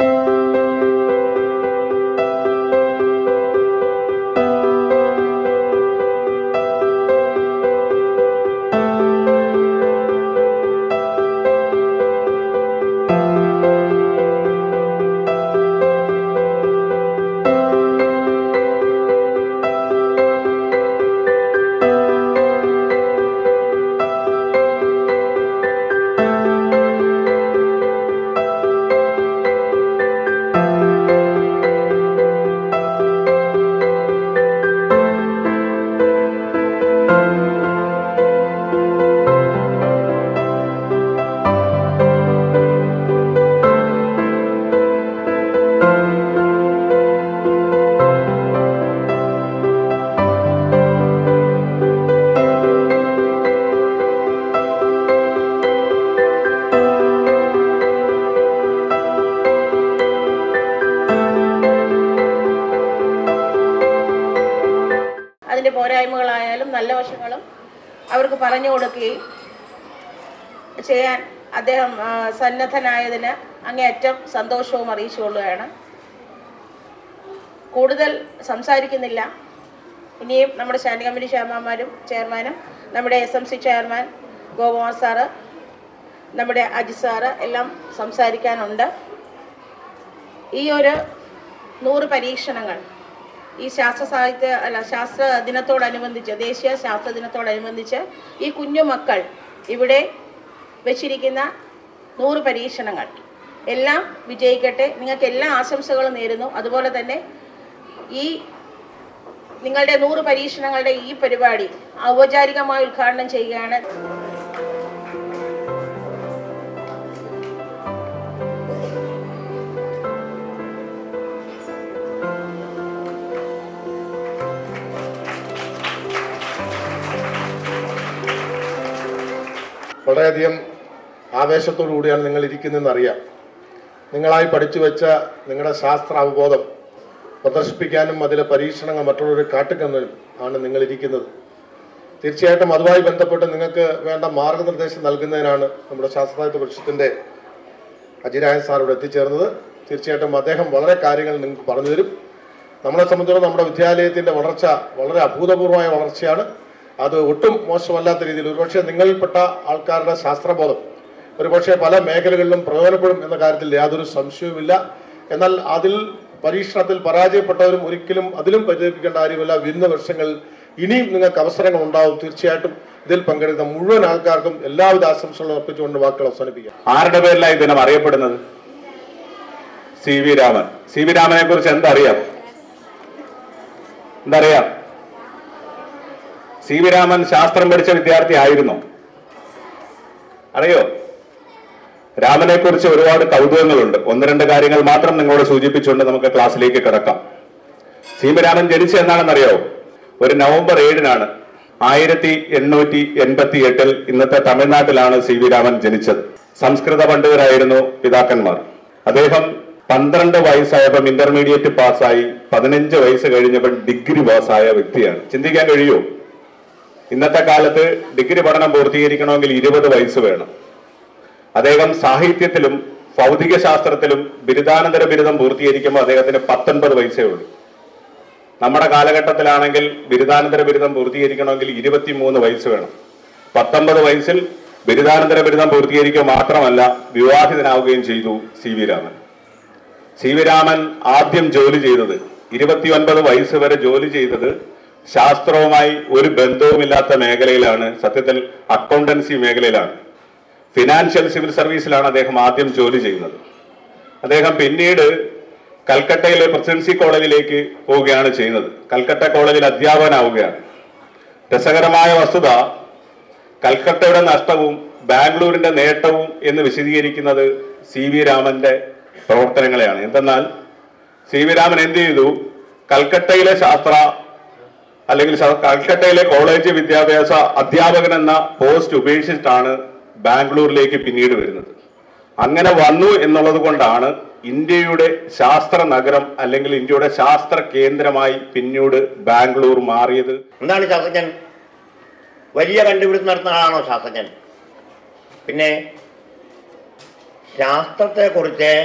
അതിൻ്റെ പോരായ്മകളായാലും നല്ല വശങ്ങളും അവർക്ക് പറഞ്ഞു കൊടുക്കുകയും ചെയ്യാൻ അദ്ദേഹം ആ, സന്നദ്ധനായതിന് അങ്ങേയറ്റം സന്തോഷവും അറിയിച്ചുകൊള്ളുകയാണ് കൂടുതൽ സംസാരിക്കുന്നില്ല ഇനിയും നമ്മുടെ സ്റ്റാൻഡിംഗ് കമ്മിറ്റി ചെയർമാന്മാരും ചെയർമാനും നമ്മുടെ S M C chairman Gokumar sir നമ്മുടെ അജി സാറ് എല്ലാം സംസാരിക്കാനുണ്ട് ഈ ഒരു നൂറ് പരീക്ഷണങ്ങൾ ഈ ശാസ്ത്ര സാഹിത്യ അല്ല ശാസ്ത്ര ദിനത്തോടനുബന്ധിച്ച് ദേശീയ ശാസ്ത്ര ദിനത്തോടനുബന്ധിച്ച് ഈ കുഞ്ഞു മക്കൾ ഇവിടെ വെച്ചിരിക്കുന്ന നൂറ് പരീക്ഷണങ്ങൾ എല്ലാം വിജയിക്കട്ടെ നിങ്ങൾക്ക് എല്ലാ ആശംസകളും നേരുന്നു അതുപോലെ തന്നെ ഈ നിങ്ങളുടെ നൂറ് പരീക്ഷണങ്ങളുടെ ഈ പരിപാടി ഔപചാരികമായി ഉദ്ഘാടനം ചെയ്യുകയാണ് വളരെയധികം ആവേശത്തോടു കൂടിയാണ് നിങ്ങൾ ഇരിക്കുന്നതെന്ന് അറിയാം നിങ്ങളായി പഠിച്ചു വെച്ച നിങ്ങളുടെ ശാസ്ത്ര അവബോധം പ്രദർശിപ്പിക്കാനും അതിലെ പരീക്ഷണങ്ങൾ മറ്റുള്ളവരെ കാട്ടിക്കുന്നതിനും ആണ് നിങ്ങൾ ഇരിക്കുന്നത് തീർച്ചയായിട്ടും അതുമായി ബന്ധപ്പെട്ട് നിങ്ങൾക്ക് വേണ്ട മാർഗനിർദ്ദേശം നൽകുന്നതിനാണ് നമ്മുടെ ശാസ്ത്രായുധ പരിഷത്തിന്റെ അജിരായൻ സാർ ഇവിടെ എത്തിച്ചേർന്നത് തീർച്ചയായിട്ടും അദ്ദേഹം വളരെ കാര്യങ്ങൾ നിങ്ങൾക്ക് പറഞ്ഞു തരും നമ്മളെ സംബന്ധിച്ചിടത്തോളം നമ്മുടെ വിദ്യാലയത്തിന്റെ വളർച്ച വളരെ അഭൂതപൂർവമായ വളർച്ചയാണ് അത് ഒട്ടും മോശമല്ലാത്ത രീതിയിൽ ഒരുപക്ഷെ നിങ്ങളിൽപ്പെട്ട ആൾക്കാരുടെ ശാസ്ത്രബോധം ഒരുപക്ഷെ പല മേഖലകളിലും പ്രയോജനപ്പെടും എന്ന കാര്യത്തിൽ യാതൊരു സംശയവുമില്ല എന്നാൽ അതിൽ പരീക്ഷണത്തിൽ പരാജയപ്പെട്ടവരും ഒരിക്കലും അതിലും പരിതപിക്കേണ്ട കാര്യമില്ല വരുന്ന വർഷങ്ങളിൽ ഇനിയും നിങ്ങൾക്ക് അവസരങ്ങൾ ഉണ്ടാവും തീർച്ചയായിട്ടും ഇതിൽ പങ്കെടുക്കുന്ന മുഴുവൻ ആൾക്കാർക്കും എല്ലാവിധ ആശംസകളും അർപ്പിച്ചുകൊണ്ട് വാക്കുകൾ അവസാനിപ്പിക്കാം ആരുടെ പേരിലാണ് ഈ ദിനം അറിയപ്പെടുന്നത് C V Raman C V രാമനെ കുറിച്ച് എന്തറിയാം എന്തറിയാം സി വി രാമൻ ശാസ്ത്രം പഠിച്ച വിദ്യാർത്ഥി ആയിരുന്നോ അറിയോ രാമനെ കുറിച്ച് ഒരുപാട് കൗതുകങ്ങളുണ്ട് ഒന്ന് രണ്ട് കാര്യങ്ങൾ മാത്രം നിങ്ങളോട് സൂചിപ്പിച്ചുകൊണ്ട് നമുക്ക് ക്ലാസ്സിലേക്ക് കിടക്കാം സി വി രാമൻ ജനിച്ച എന്നാണെന്നറിയാവോ ഒരു നവംബർ ഏഴിനാണ് ആയിരത്തി എണ്ണൂറ്റി എൺപത്തി എട്ടിൽ ഇന്നത്തെ തമിഴ്നാട്ടിലാണ് സി വി രാമൻ ജനിച്ചത് സംസ്കൃത പണ്ഡിതരായിരുന്നു പിതാക്കന്മാർ അദ്ദേഹം പന്ത്രണ്ട് വയസ്സായപ്പം ഇന്റർമീഡിയറ്റ് പാസ്സായി പതിനഞ്ച് വയസ്സ് കഴിഞ്ഞപ്പോൾ ഡിഗ്രി പാസ്സായ വ്യക്തിയാണ് ചിന്തിക്കാൻ കഴിയുമോ ഇന്നത്തെ കാലത്ത് ഡിഗ്രി പഠനം പൂർത്തീകരിക്കണമെങ്കിൽ ഇരുപത് വയസ്സ് വേണം അദ്ദേഹം സാഹിത്യത്തിലും ഭൗതിക ശാസ്ത്രത്തിലും ബിരുദാനന്തര ബിരുദം പൂർത്തീകരിക്കുമ്പോൾ അദ്ദേഹത്തിന് പത്തൊൻപത് വയസ്സേ ഉള്ളൂ നമ്മുടെ കാലഘട്ടത്തിലാണെങ്കിൽ ബിരുദാനന്തര ബിരുദം പൂർത്തീകരിക്കണമെങ്കിൽ ഇരുപത്തിമൂന്ന് വയസ്സ് വേണം പത്തൊമ്പത് വയസ്സിൽ ബിരുദാനന്തര ബിരുദം പൂർത്തീകരിക്കുക മാത്രമല്ല വിവാഹിതനാവുകയും ചെയ്തു C V Raman C V Raman ആദ്യം ജോലി ചെയ്തത് ഇരുപത്തിയൊൻപത് വയസ്സ് വരെ ജോലി ചെയ്തത് ശാസ്ത്രവുമായി ഒരു ബന്ധവുമില്ലാത്ത മേഖലയിലാണ് സത്യത്തിൽ അക്കൗണ്ടൻസി മേഖലയിലാണ് ഫിനാൻഷ്യൽ സിവിൽ സർവീസിലാണ് അദ്ദേഹം ആദ്യം ജോലി ചെയ്യുന്നത് അദ്ദേഹം പിന്നീട് കൽക്കട്ടയിലെ പ്രസിഡൻസി കോളേജിലേക്ക് പോവുകയാണ് ചെയ്യുന്നത് കൽക്കട്ട കോളേജിൽ അധ്യാപകനാവുകയാണ് രസകരമായ വസ്തുത കൽക്കട്ടയുടെ നഷ്ടവും ബാംഗ്ലൂരിന്റെ നേട്ടവും എന്ന് വിശദീകരിക്കുന്നത് സി വി രാമന്റെ പ്രവർത്തനങ്ങളെയാണ് എന്തെന്നാൽ സി വി രാമൻ എന്ത് ചെയ്തു കൽക്കട്ടയിലെ ശാസ്ത്ര അല്ലെങ്കിൽ ശാ- കൽക്കട്ടയിലെ കോളേജ് വിദ്യാഭ്യാസ അധ്യാപകൻ എന്ന പോസ്റ്റ് ഉപേക്ഷിച്ചിട്ടാണ് ബാംഗ്ലൂരിലേക്ക് പിന്നീട് വരുന്നത് അങ്ങനെ വന്നു എന്നുള്ളത് കൊണ്ടാണ് ഇന്ത്യയുടെ ശാസ്ത്ര നഗരം അല്ലെങ്കിൽ ഇന്ത്യയുടെ ശാസ്ത്ര കേന്ദ്രമായി പിന്നീട് ബാംഗ്ലൂർ മാറിയത് എന്താണ് ശാസ്ത്രജ്ഞൻ വലിയ കണ്ടുപിടുത്തം നടത്തുന്ന ആളാണോ ശാസ്ത്രജ്ഞൻ പിന്നെ ശാസ്ത്രത്തെക്കുറിച്ച്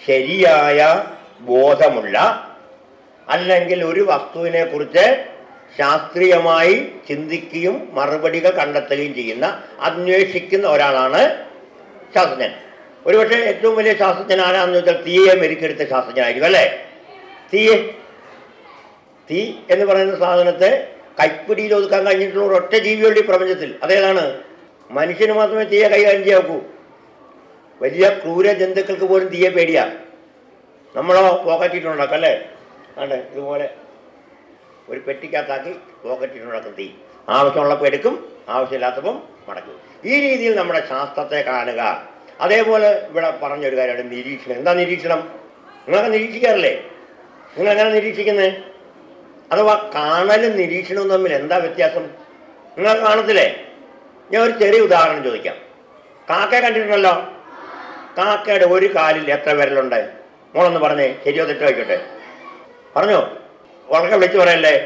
ശരിയായ ബോധമുള്ള അല്ലെങ്കിൽ ഒരു വസ്തുവിനെ കുറിച്ച് ശാസ്ത്രീയമായി ചിന്തിക്കുകയും മറുപടികൾ കണ്ടെത്തുകയും ചെയ്യുന്ന അന്വേഷിക്കുന്ന ഒരാളാണ് ശാസ്ത്രജ്ഞൻ ഒരുപക്ഷെ ഏറ്റവും വലിയ ശാസ്ത്രജ്ഞൻ ആരാണെന്ന് വെച്ചാൽ തീയെ മെരുക്കെടുത്ത ശാസ്ത്രജ്ഞനായിരിക്കും അല്ലേ തീയെ തീ എന്ന് പറയുന്ന സാധനത്തെ കൈപ്പിടിയിൽ ഒതുക്കാൻ കഴിഞ്ഞിട്ടുള്ള ഒരു ഒറ്റ ജീവികളുടെ ഈ പ്രപഞ്ചത്തിൽ അതേതാണ് മനുഷ്യന് മാത്രമേ തീയെ കൈകാര്യം ചെയ്യാവൂ വലിയ ക്രൂര ജന്തുക്കൾക്ക് പോലും തീയെ പേടിയാ നമ്മളോ പോക്കറ്റിട്ടുണ്ടാക്കും അല്ലേ ആണ്ട് ഇതുപോലെ ഒരു പെട്ടിക്കകത്താക്കി പോക്കറ്റിട്ടുണ്ടാക്കും തീ ആവശ്യമുള്ളപ്പോൾ എടുക്കും ആവശ്യമില്ലാത്തപ്പം മടക്കും ഈ രീതിയിൽ നമ്മുടെ ശാസ്ത്രത്തെ കാണുക അതേപോലെ ഇവിടെ പറഞ്ഞൊരു കാര്യമാണ് നിരീക്ഷണം എന്താ നിരീക്ഷണം നിങ്ങളൊക്കെ നിരീക്ഷിക്കാറില്ലേ നിങ്ങൾ എങ്ങനെ നിരീക്ഷിക്കുന്നത് അഥവാ കാണലും നിരീക്ഷണവും തമ്മിൽ എന്താ വ്യത്യാസം നിങ്ങൾ കാണത്തില്ലേ ഞാൻ ഒരു ചെറിയ ഉദാഹരണം ചോദിക്കാം കാക്കയെ കണ്ടിട്ടുണ്ടല്ലോ കാക്കയുടെ ഒരു കാലിൽ എത്ര വിരലുണ്ട് മോളൊന്ന് പറഞ്ഞേ ശരിയോ തെറ്റോ ആയിക്കോട്ടെ പറഞ്ഞോ ഉറക്കെ വിളിച്ചു പറയല്ലേ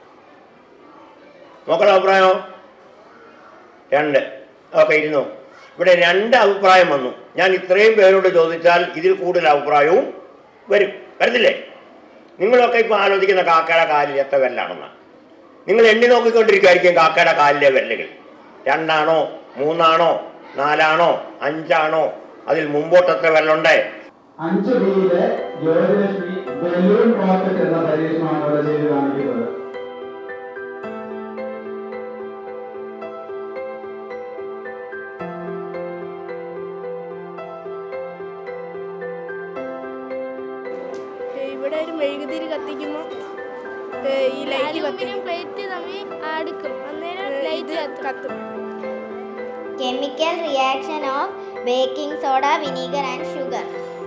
നോക്കണ അഭിപ്രായമോ രണ്ട് ഓക്കെ ഇരുന്നു ഇവിടെ രണ്ട് അഭിപ്രായം വന്നു ഞാൻ ഇത്രയും പേരോട് ചോദിച്ചാൽ ഇതിൽ കൂടുതൽ അഭിപ്രായവും വരും വരത്തില്ലേ നിങ്ങളൊക്കെ ഇപ്പൊ ആലോചിക്കുന്ന കാക്കയുടെ കാലിൽ എത്ര വിരലാണെന്ന് നിങ്ങൾ എണ്ണി നോക്കിക്കൊണ്ടിരിക്കുമായിരിക്കും കാക്കയുടെ കാലിലെ വിരലുകൾ രണ്ടാണോ മൂന്നാണോ നാലാണോ അഞ്ചാണോ അതിൽ മുമ്പോട്ട് എത്ര വിരലുണ്ട് അഞ്ച് ബിയിലെ ജ്യോതിലക്ഷ്മി ബലൂൺ റോക്കറ്റ് എന്ന പരീക്ഷണമാണ് ഇവിടെ ചെയ്ത് കാണിക്കുന്നത് ഇവിടെ ഒരു മെഴുകുതിരി കത്തിക്കുമ്പോൾ ഈ ലൈറ്റ് കത്തും പ്ലേറ്റ് തമ്മിൽ അടുക്കും അന്നേരം ലൈറ്റ് കത്തും Chemical reaction of baking soda, vinegar and sugar.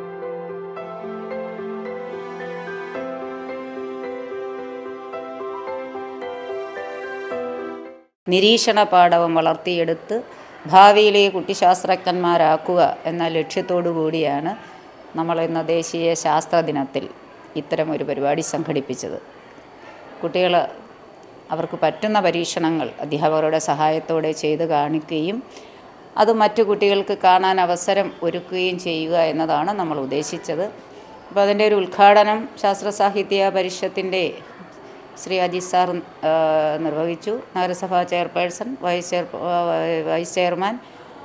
നിരീക്ഷണ പാഠവും വളർത്തിയെടുത്ത് ഭാവിയിലെ കുട്ടിശാസ്ത്രജ്ഞന്മാരാക്കുക എന്ന ലക്ഷ്യത്തോടു കൂടിയാണ് നമ്മൾ ഇന്ന് ദേശീയ ശാസ്ത്ര ദിനത്തിൽ ഇത്തരം ഒരു പരിപാടി സംഘടിപ്പിച്ചത് കുട്ടികൾ അവർക്ക് പറ്റുന്ന പരീക്ഷണങ്ങൾ അധ്യാപകരുടെ സഹായത്തോടെ ചെയ്ത് കാണിക്കുകയും അത് മറ്റു കുട്ടികൾക്ക് കാണാൻ അവസരം ഒരുക്കുകയും ചെയ്യുക എന്നതാണ് നമ്മൾ ഉദ്ദേശിച്ചത് അപ്പോൾ അതിൻ്റെ ഒരു ഉദ്ഘാടനം ശാസ്ത്ര സാഹിത്യ പരിഷത്തിൻ്റെ ശ്രീ അജിത് സാർ ആ, നിർവഹിച്ചു നഗരസഭാ ചെയർപേഴ്സൺ വൈസ് ചെയർ ആ, വൈസ് ചെയർമാൻ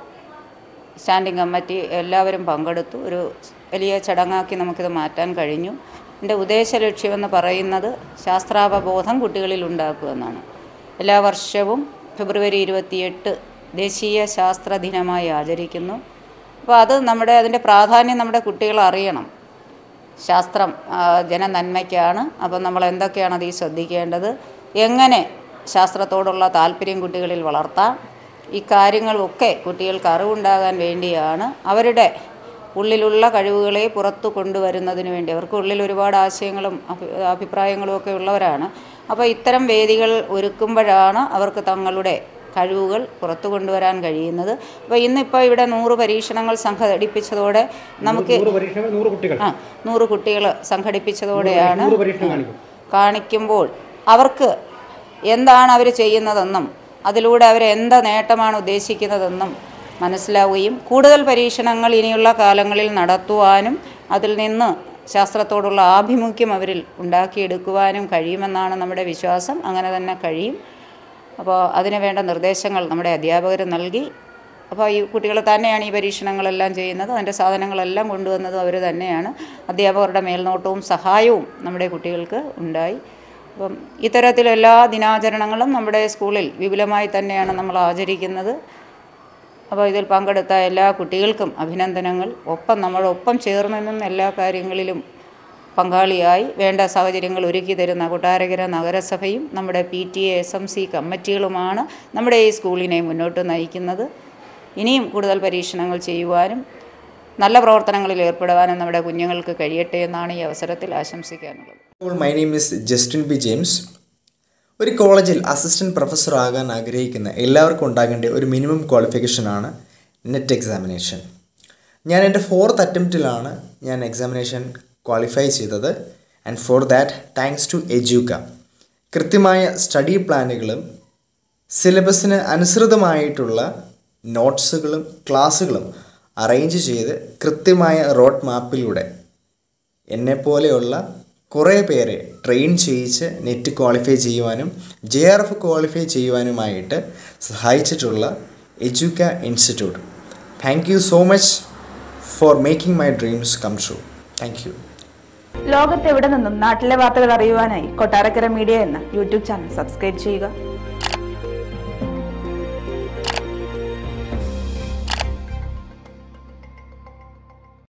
സ്റ്റാൻഡിംഗ് കമ്മിറ്റി എല്ലാവരും പങ്കെടുത്തു ഒരു വലിയ ചടങ്ങാക്കി നമുക്കിത് മാറ്റാൻ കഴിഞ്ഞു എൻ്റെ ഉദ്ദേശ ലക്ഷ്യമെന്ന് പറയുന്നത് ശാസ്ത്രാവബോധം കുട്ടികളിൽ ഉണ്ടാക്കുക എന്നാണ് എല്ലാ വർഷവും ഫെബ്രുവരി ഇരുപത്തിയെട്ട് ദേശീയ ശാസ്ത്ര ദിനമായി ആചരിക്കുന്നു അപ്പോൾ അത് നമ്മുടെ അതിൻ്റെ പ്രാധാന്യം നമ്മുടെ കുട്ടികൾ അറിയണം ശാസ്ത്രം ആ, ജനനന്മയ്ക്കാണ് അപ്പം നമ്മൾ എന്തൊക്കെയാണ് അതിൽ ശ്രദ്ധിക്കേണ്ടത് എങ്ങനെ ശാസ്ത്രത്തോടുള്ള താല്പര്യം കുട്ടികളിൽ വളർത്താം ഈ കാര്യങ്ങളൊക്കെ കുട്ടികൾക്ക് അറിവുണ്ടാകാൻ വേണ്ടിയാണ് അവരുടെ ഉള്ളിലുള്ള കഴിവുകളെ പുറത്തു കൊണ്ടുവരുന്നതിന് വേണ്ടി അവർക്ക് ഉള്ളിൽ ഒരുപാട് ആശയങ്ങളും അഭി- അഭിപ്രായങ്ങളും ഒക്കെ ഉള്ളവരാണ് അപ്പോൾ ഇത്തരം വേദികൾ ഒരുക്കുമ്പോഴാണ് അവർക്ക് തങ്ങളുടെ കഴിവുകൾ പുറത്തു കൊണ്ടുവരാൻ കഴിയുന്നത് അപ്പോൾ ഇന്നിപ്പോൾ ഇവിടെ നൂറ് പരീക്ഷണങ്ങൾ സംഘടിപ്പിച്ചതോടെ നമുക്ക് പരീക്ഷണങ്ങൾ നൂറ് കുട്ടികൾ ആ നൂറ് കുട്ടികൾ സംഘടിപ്പിച്ചതോടെയാണ് നൂറ് പരീക്ഷണം കാണിക്കും കാണിക്കുമ്പോൾ അവർക്ക് എന്താണ് അവർ ചെയ്യുന്നതെന്നും അതിലൂടെ അവർ എന്ത് നേട്ടമാണ് ഉദ്ദേശിക്കുന്നതെന്നും മനസ്സിലാവുകയും കൂടുതൽ പരീക്ഷണങ്ങൾ ഇനിയുള്ള കാലങ്ങളിൽ നടത്തുവാനും അതിൽ നിന്ന് ശാസ്ത്രത്തോടുള്ള ആഭിമുഖ്യം അവരിൽ ഉണ്ടാക്കിയെടുക്കുവാനും കഴിയുമെന്നാണ് നമ്മുടെ വിശ്വാസം അങ്ങനെ തന്നെ കഴിയും അപ്പോൾ അതിന് വേണ്ട നിർദ്ദേശങ്ങൾ നമ്മുടെ അധ്യാപകർ നൽകി അപ്പോൾ ഈ കുട്ടികൾ തന്നെയാണ് ഈ പരീക്ഷണങ്ങളെല്ലാം ചെയ്യുന്നത് അതിൻ്റെ സാധനങ്ങളെല്ലാം കൊണ്ടുവന്നതും അവർ തന്നെയാണ് അധ്യാപകരുടെ മേൽനോട്ടവും സഹായവും നമ്മുടെ കുട്ടികൾക്ക് ഉണ്ടായി അപ്പം ഇത്തരത്തിൽ എല്ലാ ദിനാചരണങ്ങളും നമ്മുടെ സ്കൂളിൽ വിപുലമായി തന്നെയാണ് നമ്മൾ ആചരിക്കുന്നത് അപ്പോൾ ഇതിൽ പങ്കെടുത്ത എല്ലാ കുട്ടികൾക്കും അഭിനന്ദനങ്ങൾ ഒപ്പം നമ്മളൊപ്പം ചേർന്ന് നിന്ന് എല്ലാ കാര്യങ്ങളിലും പങ്കാളിയായി വേണ്ട സാഹചര്യങ്ങൾ ഒരുക്കി തരുന്ന കൊട്ടാരക്കര നഗരസഭയും നമ്മുടെ P T A S M C കമ്മിറ്റികളുമാണ് നമ്മുടെ ഈ സ്കൂളിനെ മുന്നോട്ട് നയിക്കുന്നത് ഇനിയും കൂടുതൽ പരീക്ഷണങ്ങൾ ചെയ്യുവാനും നല്ല പ്രവർത്തനങ്ങളിൽ ഏർപ്പെടുവാനും നമ്മുടെ കുഞ്ഞുങ്ങൾക്ക് കഴിയട്ടെ എന്നാണ് ഈ അവസരത്തിൽ ആശംസിക്കാനുള്ളത് my name is Justin B James ഒരു കോളേജിൽ അസിസ്റ്റൻറ്റ് പ്രൊഫസർ ആകാൻ ആഗ്രഹിക്കുന്ന എല്ലാവർക്കും ഉണ്ടാകേണ്ട ഒരു മിനിമം ക്വാളിഫിക്കേഷനാണ് നെറ്റ് എക്സാമിനേഷൻ ഞാൻ എൻ്റെ ഫോർത്ത് അറ്റംപ്റ്റിലാണ് ഞാൻ എക്സാമിനേഷൻ ക്വാളിഫൈ ചെയ്തത് and for that thanks to Educa കൃത്യമായ സ്റ്റഡി പ്ലാനുകളും സിലബസിന് അനുസൃതമായിട്ടുള്ള നോട്ട്സുകളും ക്ലാസ്സുകളും അറേഞ്ച് ചെയ്ത് കൃത്യമായ റോഡ് മാപ്പിലൂടെ എന്നെപ്പോലെയുള്ള കുറേ പേരെ ട്രെയിൻ ചെയ്യിച്ച് നെറ്റ് ക്വാളിഫൈ ചെയ്യുവാനും ജെ ആർ എഫ് ക്വാളിഫൈ ചെയ്യുവാനുമായിട്ട് സഹായിച്ചിട്ടുള്ള Educa institute thank you so much for making my dreams come true thank you ലോകത്തെവിടെ നിന്നും നാട്ടിലെ വാർത്തകൾ അറിയുവാനായി കൊട്ടാരക്കര മീഡിയ എന്ന യൂട്യൂബ് ചാനൽ സബ്സ്ക്രൈബ് ചെയ്യുക